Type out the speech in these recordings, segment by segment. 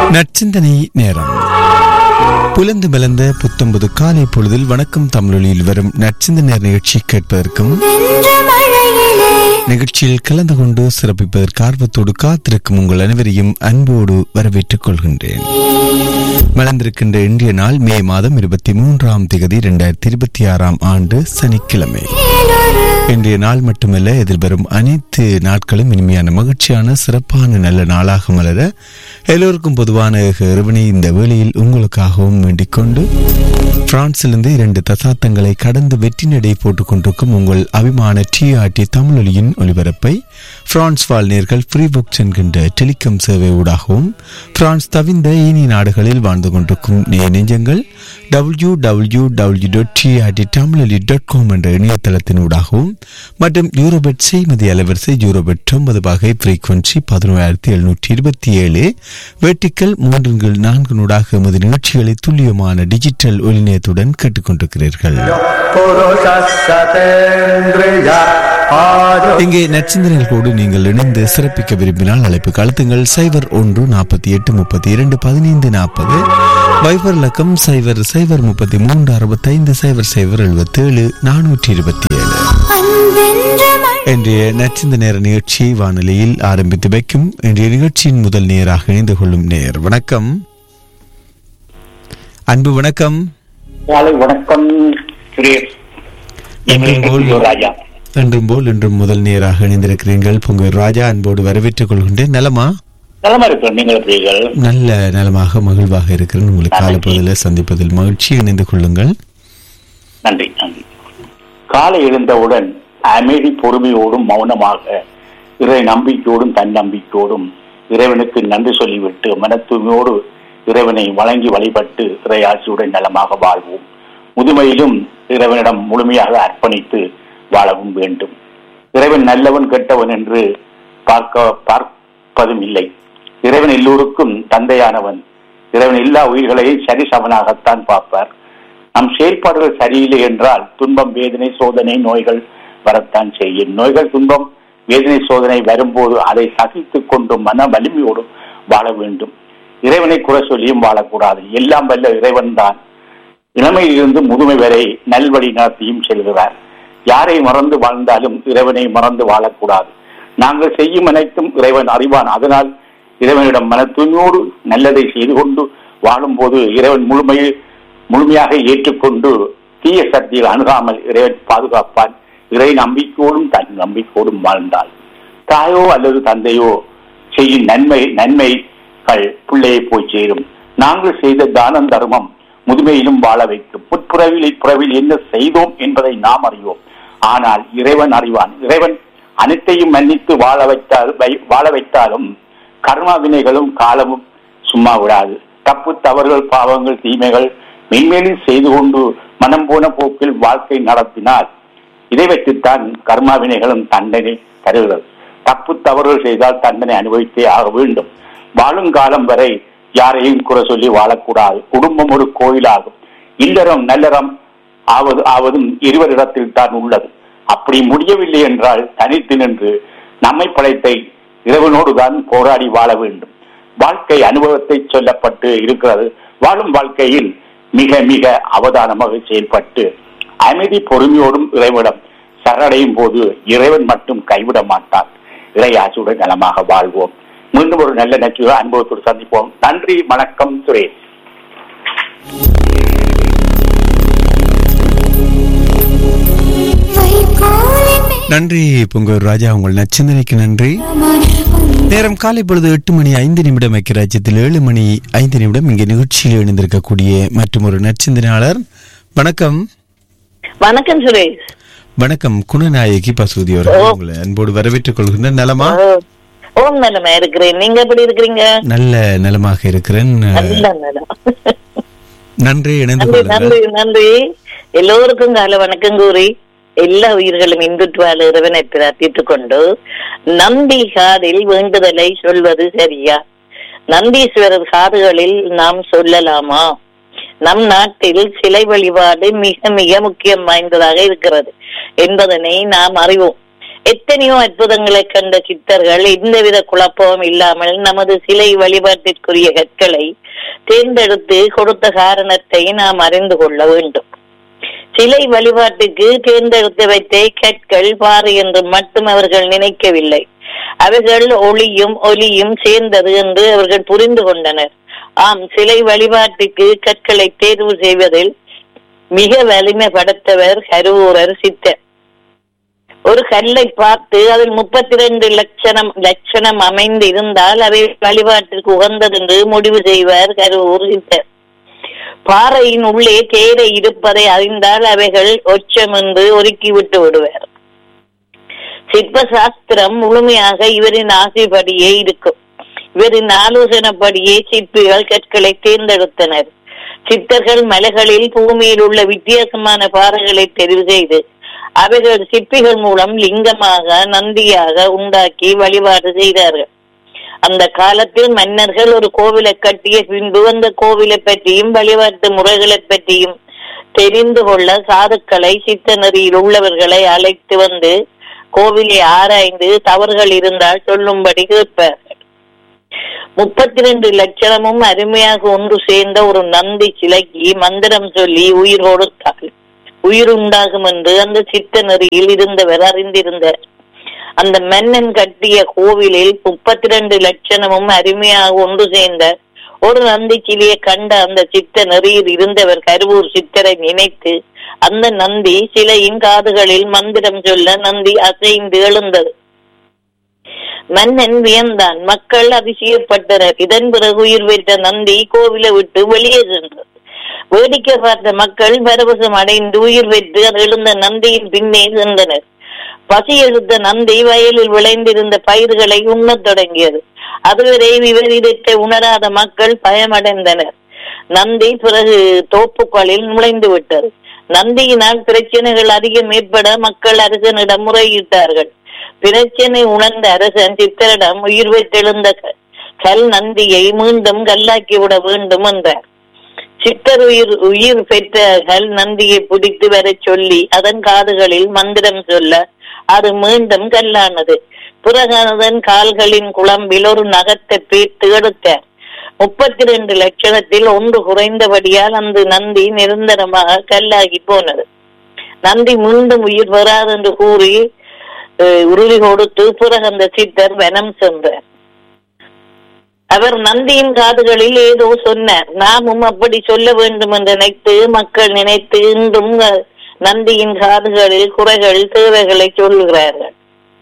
நற்சிந்தனை நேரம் புலந்து மலர்ந்த புத்தம்பது காலை பொழுதில் வணக்கம் தமிழொலியில் வரும் நற்சிந்தனை நிகழ்ச்சி கேட்பதற்கும் வென்ற மழையிலே நிகழ்ச்சியில் கலந்து கொண்டு சிறப்பிப்பதற்கு ஆர்வத்தோடு காத்திருக்கும் உங்கள் அனைவரையும் அன்போடு வரவேற்றுக் கொள்கின்றேன் மலர்ந்திருக்கின்ற இன்றைய நாள் மே மாதம் இருபத்தி மூன்றாம் தேதி இரண்டாயிரத்தி இருபத்தி ஆறாம் ஆண்டு சனிக்கிழமை மேலொரு இன்றைய நாள் மட்டுமல்ல எதிர்வரும் அனைத்து நாட்களும் இனிமையான மகிழ்ச்சியான சிறப்பான நல்ல நாளாக மலர எல்லோருக்கும் பொதுவான இறைவனை இந்த வேளையில் உங்களுக்காகவும் வேண்டிக் கொண்டு பிரான்சிலிருந்து இரண்டு தசாப்தங்களை கடந்து வெற்றி நடை போட்டுக் கொண்டிருக்கும் உங்கள் அபிமான டிஆர்டி தமிழொலியின் ஒலிபரப்பை பிரான்ஸ் வாழ்நேர்கள் ஃப்ரீ புக்ஸ் என்கின்ற டெலிகாம் சேவை ஊடாகவும் பிரான்ஸ் தவிர்ந்த ஈனி நாடுகளில் வாழ்ந்து கொண்டிருக்கும் நே நெஞ்சங்கள் W W W dot TRT Tamiloli dot com என்ற இணையதளத்தின் ஊடாகவும் மற்றும் யூரோபெட் செய்மதி அலைவரிசை யூரோபெட் ஒன்பது வகை ஃப்ரீக்வன்சி பதினோராயிரத்தி எழுநூற்றி இருபத்தி ஏழு வெர்டிக்கல் மூன்று நான்கு நூடாக எமது நிகழ்ச்சிகளை துல்லியமான டிஜிட்டல் ஒளிநயத்துடன் கேட்டுக்கொண்டிருக்கிறீர்கள் पुरुषस्सतेन्द्रिय आरो இங்கே நற்சிந்தனைகளோடு நீங்கள் இணைந்து சிறப்பிக்க விரும்பினால் அழைப்பு கழுத்துங்கள் சைபர் ஒன்று நாற்பத்தி எட்டு முப்பத்தி இரண்டு பதினைந்து நாற்பது வைபர் இலக்கம் சைபர் சைபர் முப்பத்தி மூன்று அறுபத்தைந்து சைபர் சைபர் எழுபத்தேழு நானூற்றி இருபத்தி ஏழு அன்பென்ற மழை இன்றைய நச்சிந்த நேர நிகழ்ச்சி வானொலியில் ஆரம்பித்து வைக்கும் இன்றைய நிகழ்ச்சியின் முதல் நேராக இணைந்து கொள்ளும் நேர் வணக்கம் அன்பு வணக்கம் காலை வணக்கம் சுரேஷ் என்றும் போல் ராஜா என்றும் போல் இன்றும் முதல் நேராக இணைந்திருக்கிறீர்கள் பொங்கல் ராஜா அன்போடு வரவேற்றுக் கொள்கின்றேன் நலமா நலமா இருக்கிறோம் நீங்கள் எப்படிகள் நல்ல நலமாக மகிழ்வாக இருக்கிறேன் உங்களுக்கு காலப்பகுதியில் சந்திப்பதில் மகிழ்ச்சி இணைந்து கொள்ளுங்கள் நன்றி நன்றி காலை எழுந்தவுடன் அமைதி பொறுமையோடும் மௌனமாக இறை நம்பிக்கையோடும் தன்னம்பிக்கையோடும் இறைவனுக்கு நன்றி சொல்லிவிட்டு மன தூய்மையோடு இறைவனை வழங்கி வழிபட்டு இறை ஆட்சியுடன் நலமாக வாழ்வோம் முதுமையிலும் இறைவனிடம் முழுமையாக அர்ப்பணித்து வாழவும் வேண்டும் இறைவன் நல்லவன் கெட்டவன் என்று பார்க்க பார்ப்பதும் இல்லை இறைவன் எல்லோருக்கும் தந்தையானவன் இறைவன் எல்லா உயிர்களையும் சரிசமனாகத்தான் பார்ப்பார் நம் செயல்பாடுகள் சரியில்லை என்றால் துன்பம் வேதனை சோதனை நோய்கள் வரத்தான் செய்யும் நோய்கள் துன்பம் வேதனை சோதனை வரும்போது அதை சகித்துக் கொண்டு மன வலிமையோடு வாழ வேண்டும் இறைவனை குறை சொல்லியும் வாழக்கூடாது எல்லாம் வல்ல இறைவன் தான் இளமையிலிருந்து முதுமை வரை நல்வழி நடத்தியும் செல்கிறார் யாரை மறந்து வாழ்ந்தாலும் இறைவனை மறந்து வாழக்கூடாது நாங்கள் செய்யும் அனைத்தும் இறைவன் அறிவான் அதனால் இறைவனிடம் மன தூய்மையோடு நல்லதை செய்து கொண்டு வாழும்போது இறைவன் முழுமையில் முழுமையாக ஏற்றுக்கொண்டு தீய சக்தியில் அணுகாமல் இறைவன் பாதுகாப்பான் இறை நம்பிக்கையோடும் தன் நம்பிக்கையோடும் வாழ்ந்தாள் தாயோ அல்லது தந்தையோ செய்யும் நன்மை நன்மைகள் பிள்ளையை போய் சேரும் நாங்கள் செய்த தானம் தர்மம் முதுமையிலும் வாழ வைக்கும் முற்புறவில் இப்புறவில் என்ன செய்தோம் என்பதை நாம் அறிவோம் ஆனால் இறைவன் அறிவான் இறைவன் அனைத்தையும் மன்னித்து வாழ வைத்தால் வை- வாழ வைத்தாலும் கர்மா வினைகளும் காலமும் சும்மா விடாது தப்பு தவறுகள் பாவங்கள் தீமைகள் மென்மேலும் செய்து கொண்டு மனம் போன போக்கில் வாழ்க்கை நடத்தினால் இதை வைத்துத்தான் கர்மா வினைகளும் தண்டனை தருகிறது தப்பு தவறுகள் செய்தால் தண்டனை அனுபவித்தே ஆக வேண்டும் வாழும் காலம் வரை யாரையும் குறை சொல்லி வாழக்கூடாது குடும்பம் ஒரு கோயிலாகும் இல்லறம் நல்லறம் ஆவது ஆவதும் இருவரிடத்தில் தான் உள்ளது அப்படி முடியவில்லை என்றால் தனித்து நின்று நம்மை படைத்த இறைவனோடு தான் போராடி வாழ வேண்டும் வாழ்க்கை அனுபவத்தை சொல்லப்பட்டு இருக்கிறது வாழும் வாழ்க்கையில் மிக மிக அவதானமாக செயல்பட்டு அமைதி பொறுமையோடும் இறைவனிடம் சரணடையும் போது இறைவன் மட்டும் கைவிட மாட்டார் இறையாட்சியுடன் நலமாக வாழ்வோம் மீண்டும் ஒரு நல்ல நச்சுவ அனுபவத்தோடு சந்திப்போம் நன்றி வணக்கம் சுரேஷ் வைகோலின் நன்றி பொங்கல் ராஜா உங்கள் நச்சிந்தனைக்கு நன்றி மேலமான நேரம் காலை பொழுது எட்டு மணி ஐந்து நிமிடம் ஐக்கிய ராஜ்யத்தில் ஏழு மணி ஐந்து நிமிடம் இங்கே நிகழ்ச்சியில் இணைந்திருக்கக்கூடிய மற்றும் ஒரு நற்சிந்தனையாளர் வணக்கம் வணக்கம் சுரேஷ் வணக்கம் குணநாயகி பசுதி அவர்கள் உங்களை அன்போடு வரவேற்றுக் கொள்கின்ற நலமா ஓம் நிலமா இருக்கிறேன் நீங்க எப்படி இருக்கிறீங்க நல்ல நலமாக இருக்கிறேன் நல்ல நிலம் நன்றி இணைந்து நன்றி கொள்ளுங்கள் நன்றி நன்றி எல்லோருக்கும் கால வணக்கம் கூறி எல்லா உயிர்களும் இந்துட்டு வாழ இறைவனை பிரார்த்தித்துக் கொண்டு நம்பி காதில் வேண்டுதலை சொல்வது சரியா நந்தீஸ்வரர் காதுகளில் நாம் சொல்லலாமா நம் நாட்டில் சிலை வழிபாடு மிக மிக முக்கியம் வாய்ந்ததாக இருக்கிறது என்பதனை நாம் அறிவோம் எத்தனையோ அற்புதங்களை கண்ட சித்தர்கள் எந்தவித குழப்பமும் இல்லாமல் நமது சிலை வழிபாட்டிற்குரிய கற்களை தேர்ந்தெடுத்து கொடுத்த காரணத்தை நாம் அறிந்து கொள்ள வேண்டும் சிலை வழிபாட்டுக்கு தேர்ந்தெடுத்து வைத்த கற்கள் பாறை என்று மட்டும் அவர்கள் நினைக்கவில்லை அவைகள் ஒளியும் ஒலியும் சேர்ந்தது என்று அவர்கள் புரிந்து கொண்டனர் ஆம் சிலை வழிபாட்டுக்கு கற்களை தேர்வு செய்வதில் மிக வலிமை படைத்தவர் கருவூரர் சித்தர் ஒரு கல்லை பார்த்து அதில் முப்பத்தி ரெண்டு லட்சணம் லட்சணம் அமைந்து இருந்தால் அவை வழிபாட்டிற்கு உகந்தது என்று முடிவு செய்வார் கருவூர் சித்தர் பாறையின் உள்ளே தேரை இருப்பதை அறிந்தால் அவைகள் ஒச்சம் என்று ஒதுக்கி விட்டு விடுவார் சிற்ப சாஸ்திரம் முழுமையாக இவரின் ஆசைப்படியே இருக்கும் இவரின் ஆலோசனைப்படியே சிற்பிகள் கற்களை தேர்ந்தெடுத்தனர் சித்தர்கள் மலைகளில் பூமியில் உள்ள வித்தியாசமான பாறைகளை தெரிவு செய்து அவைகள் சிற்பிகள் மூலம் லிங்கமாக நந்தியாக உண்டாக்கி வழிபாடு செய்தார்கள் அந்த காலத்தில் மன்னர்கள் ஒரு கோவிலை கட்டிய பின்பு அந்த கோவிலை பற்றியும் வழிபாட்டு முறைகளை பற்றியும் தெரிந்து கொள்ள சாதுக்களை சித்த நெறியில் உள்ளவர்களை அழைத்து வந்து கோவிலை ஆராய்ந்து தவறுகள் இருந்தால் சொல்லும்படி கேட்பார்கள் முப்பத்தி ரெண்டு லட்சணமும் அருமையாக ஒன்று சேர்ந்த ஒரு நந்தி சிலைக்கு மந்திரம் சொல்லி உயிர் கொடுத்தாள் உயிர் உண்டாகும் என்று அந்த சித்த நெறியில் இருந்தவர் அறிந்திருந்தார் அந்த மன்னன் கட்டிய கோவிலில் முப்பத்தி ரெண்டு லட்சணமும் அருமையாக ஒன்று சேர்ந்த ஒரு நந்தி சிலையை கண்ட அந்த சித்த நெறியில் இருந்தவர் கருவூர் சித்தரை நினைத்து அந்த நந்தி சிலையின் காதுகளில் மந்திரம் சொல்ல நந்தி அசைந்து எழுந்தது மன்னன் வியந்தான் மக்கள் அதிசயப்பட்டனர் இதன் பிறகு உயிர் பெற்ற நந்தி கோவிலை விட்டு வெளியே சென்றது வேடிக்கை பார்த்த மக்கள் பரவசம் அடைந்து உயிர் பெற்று அது எழுந்த நந்தியின் பின்னே சென்றனர் பசி எழுந்த நந்தி வயலில் விளைந்திருந்த பயிர்களை உண்ணத் தொடங்கியது அதுவரை விவரித்தை உணராத மக்கள் பயமடைந்தனர் நந்தி பிறகு தோப்புக்களில் நுழைந்து விட்டது நந்தியினால் பிரச்சனைகள் அதிகம் ஏற்பட மக்கள் அரசனிடம் முறையிட்டார்கள் பிரச்சனை உணர்ந்த அரசன் சித்தரிடம் உயிர் பெற்றெழுந்த க- கல் நந்தியை மீண்டும் கல்லாக்கி விட வேண்டும் என்றார் சித்தர் உயிர் உயிர் பெற்ற கல் நந்தியை பிடித்து வரச் சொல்லி அதன் காதுகளில் மந்திரம் சொல்ல அது மீண்டும் கல்லானது பிறகு அதன் கால்களின் குழம்பில் ஒரு நகத்தை பேர்த்து எடுத்தார் முப்பத்தி ரெண்டு லட்சணத்தில் ஒன்று குறைந்தபடியால் அந்த நந்தி நிரந்தரமாக கல்லாகி போனது நந்தி மீண்டும் உயிர் வராது என்று கூறி அஹ், உறுதி கொடுத்து பிறகு அந்த சித்தர் வனம் சென்றார் அவர் நந்தியின் காதுகளில் ஏதோ சொன்னார் நாமும் அப்படி சொல்ல வேண்டும் என்று நினைத்து மக்கள் நினைத்து இன்றும் அஹ், நந்தியின் காதுகளில் குறைகள் தேவைகளை சொல்கிறார்கள்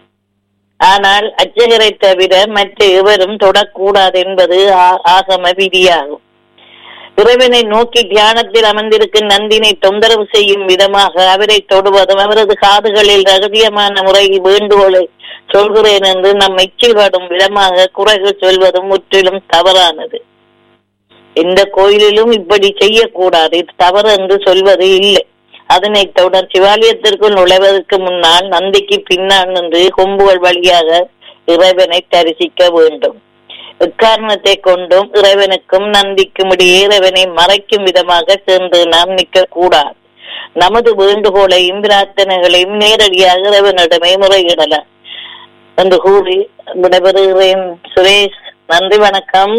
ஆனால் அச்சகரை தவிர மற்ற எவரும் தொடக்கூடாது என்பது ஆ- ஆகம விதியாகும் இறைவனை நோக்கி தியானத்தில் அமர்ந்திருக்கும் நந்தினை தொந்தரவு செய்யும் விதமாக அவரை தொடுவதும் அவரது காதுகளில் ரகசியமான முறையில் வேண்டுகோளை சொல்கிறேன் என்று நம்மை எச்சில்படும் விதமாக குறைகள் சொல்வதும் முற்றிலும் தவறானது எந்த கோயிலிலும் இப்படி செய்யக்கூடாது இது தவறு என்று சொல்வது இல்லை அதனைத் தொடர் சிவாலயத்திற்குள் நுழைவதற்கு முன்னால் நந்திக்கு பின்னால் நின்று கொம்புகள் வழியாக இறைவனை தரிசிக்க வேண்டும் எக்காரணத்தை கொண்டும் இறைவனுக்கும் நந்திக்கும் இடையே இறைவனை மறைக்கும் விதமாக சென்று நாம் நிற்க கூடாது நமது வேண்டுகோளையும் பிரார்த்தனைகளையும் நேரடியாக இறைவனிடமே முறையிடலாம் என்று கூறி விடைபெறுகிறேன் சுரேஷ் நன்றி வணக்கம்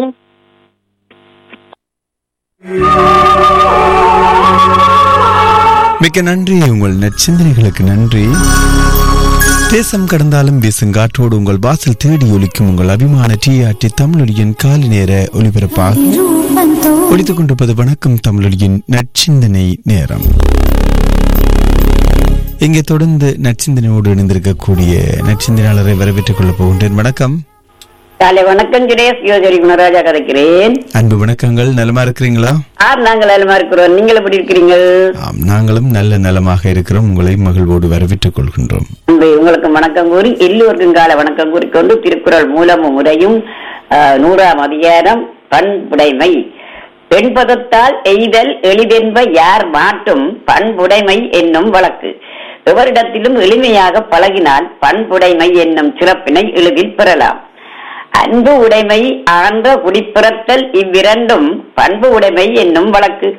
மிக்க நன்றி உங்கள் நற்சிந்தனைகளுக்கு நன்றி தேசம் கடந்தாலும் வீசுங்காற்றோடு உங்கள் வாசல் தேடி ஒலிக்கும் உங்கள் அபிமான டிஆர்டி தமிழொலியின் காலை நேர ஒலிபரப்பாக ரூபம் தோ ஒலித்துக் கொண்டிருப்பது வணக்கம் தமிழொலியின் நற்சிந்தனை நேரம் இங்கே தொடர்ந்து நற்சிந்தனையோடு இணைந்திருக்கக்கூடிய நற்சிந்தனையாளரை வரவேற்றுக் கொள்ளப் போகின்றேன் வணக்கம் காலை வணக்கம் சுரேஷ் யோஜரி குணராஜா கதைக்கிறேன் அன்பு வணக்கங்கள் நலமா இருக்கிறீங்களா ஆர் நாங்கள் நலமா இருக்கிறோம் நீங்கள் எப்படி இருக்கிறீங்கள் ஆம் நாங்களும் நல்ல நலமாக இருக்கிறோம் உங்களை மகிழ்வோடு வரவேற்றுக் கொள்கின்றோம் அன்பு உங்களுக்கு வணக்கம் கூறி எல்லோருக்கும் கால வணக்கம் கூறிக்கொண்டு திருக்குறள் மூலமும் முறையும் ஆஹ், நூறாம் அதிகாரம் பண்புடைமை பெண்பதத்தால் எய்தல் எளிதென்ப யார் மாட்டும் பண்புடைமை என்னும் வழக்கு எவரிடத்திலும் எளிமையாக பழகினால் பண்புடைமை என்னும் சிறப்பினை எளிதில் பெறலாம் அன்பு உடைமை ஆன்ற குடிப்பிறத்தல் இவ்விரண்டும் பண்பு உடைமை என்னும் வழக்கு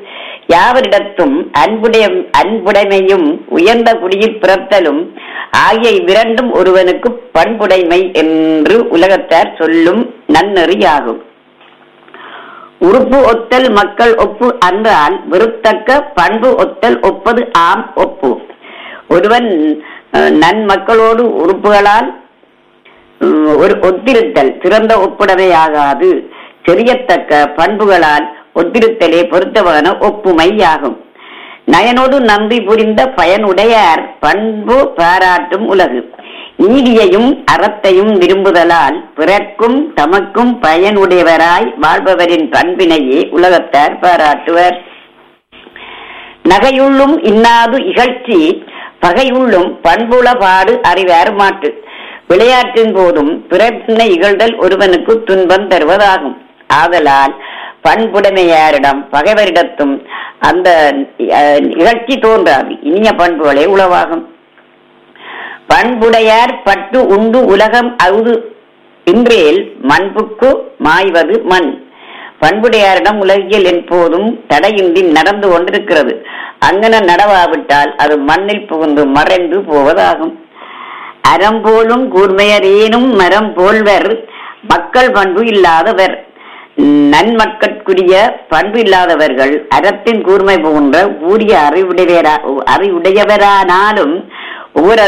யாவரிடத்தும் அன்புடைய அன்புடைமையும் உயர்ந்த குடியில் பிறத்தலும் ஆகிய இவ்விரண்டும் ஒருவனுக்கு பண்புடைமை என்று உலகத்தார் சொல்லும் நன்னெறியாகும் உறுப்பு ஒத்தல் மக்கள் ஒப்பு அன்றால் வெறுத்தக்க பண்பு ஒத்தல் ஒப்பது ஆம் ஒப்பு ஒருவன் அஹ், நன்மக்களோடு உறுப்புகளால் உம், ஒரு ஒத்திருத்தல் சிறந்த ஒப்புடமையாகாது தெரியத்தக்க பண்புகளால் ஒத்திருத்தலே பொருத்தமான ஒப்புமையாகும் நயனோடு நம்பி புரிந்த பயனுடையார் பண்பு பாராட்டும் உலகு நீதியையும் அறத்தையும் விரும்புதலால் பிறர்க்கும் தமக்கும் பயனுடையவராய் வாழ்பவரின் பண்பினையே உலகத்தார் பாராட்டுவர் நகையுள்ளும் இன்னாது இகழ்ச்சி பகையுள்ளும் பண்புளபாடு அறிவார் மாட்டு விளையாட்டின் போதும் பிறப்பினை இகழ்தல் ஒருவனுக்கு துன்பம் தருவதாகும் ஆதலால் பண்புடைமையாரிடம் பகைவரிடத்தும் அந்த அஹ், இகழ்ச்சி தோன்றாது இனிய பண்புகளே உளவாகும் பண்புடையார் பட்டு உண்டு உலகம் அவுது இன்றேல் மண்புக்கு மாய்வது மண் பண்புடையாரிடம் உலகியல் என்போதும் தடையின்றி நடந்து கொண்டிருக்கிறது அங்கன நடவாவிட்டால் அது மண்ணில் புகுந்து மறைந்து போவதாகும் அறம் போலும் கூர்மையரேனும் மரம் போல்வர் மக்கள் பண்பு இல்லாதவர் நன்மக்கட்குரிய பண்பு இல்லாதவர்கள் அறத்தின் கூர்மை போன்ற கூறிய அறிவுடையவரா அறிவுடையவரானாலும் ஒவ்வொரு